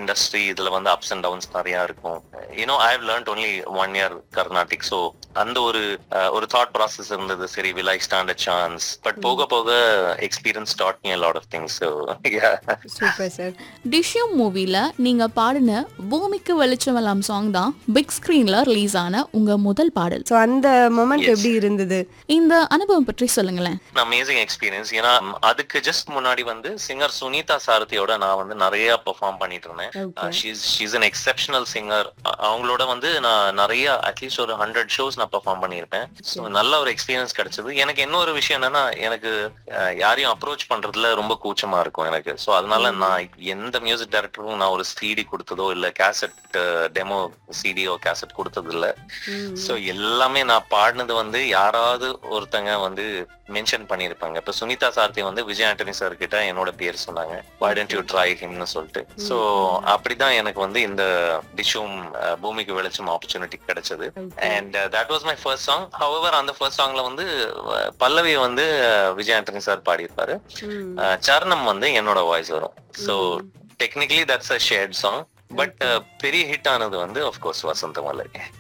Industry இதுல வந்து ups and towns நிறைய இருக்கும் you know I have learnt only one year Carnatic so அந்த ஒரு அஹ், ஒரு தாட் ப்ராசஸ் இருந்தது சரி will I stand a chance but போக போக experience taught me lot of things so super sir Dishyum மூவில நீங்க பாடின பூமிக்கு வெளிச்சமெல்லாம் சாங் தான் பிக் ஸ்கிரீன்ல ரிலீஸ் ஆன உங்க முதல் பாடல் ஸோ அந்த மொமெண்ட் Yes. எப்படி இருந்தது இந்த அனுபவம் பற்றி சொல்லுங்களேன் அமேசிங் எக்ஸ்பீரியன்ஸ் ஏன்னா ம், அதுக்கு ஜஸ்ட் முன்னாடி வந்து சிங்கர் சுனிதா சாரதியோட நான் வந்து நிறைய பெர்ஃபார்ம் பண்ணிட்டு இருந்தேன் okay she's she's an exceptional singer அவங்களோட வந்து நான் நிறைய அட்லீஸ்ட் ஒரு ஹண்ட்ரட் ஷோஸ் நான் பெர்ஃபார்ம் பண்ணியிருப்பேன் ஸோ நல்ல ஒரு எக்ஸ்பீரியன்ஸ் கிடைச்சது எனக்கு இன்னொரு விஷயம் என்னன்னா எனக்கு அஹ், யாரையும் அப்ரோச் பண்றதுல ரொம்ப கூச்சமா இருக்கும் எனக்கு ஸோ அதனால நான் எந்த மியூசிக் டைரக்டரும் நான் ஒரு சிடி கொடுத்ததோ இல்ல கேசட் டெமோ சிடியோ கேசட் கொடுத்தது இல்ல ஸோ எல்லாமே நான் பாடினது வந்து யாராவது ஒருத்தங்க வந்து மென்ஷன் பண்ணியிருப்பாங்க இப்ப சுனிதா சார்த்தி வந்து விஜய் ஆண்டனி சார் கிட்ட என்னோட பேர் சொன்னாங்க why don't you ட்ரை ஹிம்னு சொல்லிட்டு ஸோ அப்படிதான் எனக்கு வந்து இந்த டிஷும் பூமிக்கு வெளிச்சம் ஆப்பர்ச்சுனிட்டி கிடைச்சது and that was my first song however அந்த ஃபர்ஸ்ட் சாங்ல வந்து அஹ், பல்லவி வந்து அஹ், விஜய் ஆண்டனி சார் பாடியிருப்பாரு அஹ், சரணம் வந்து என்னோட வாய்ஸ் வரும் so technically that's a shared song but பெரிய ஹிட் ஆனது வந்து ஆஃப் கோர்ஸ் வசந்த மலை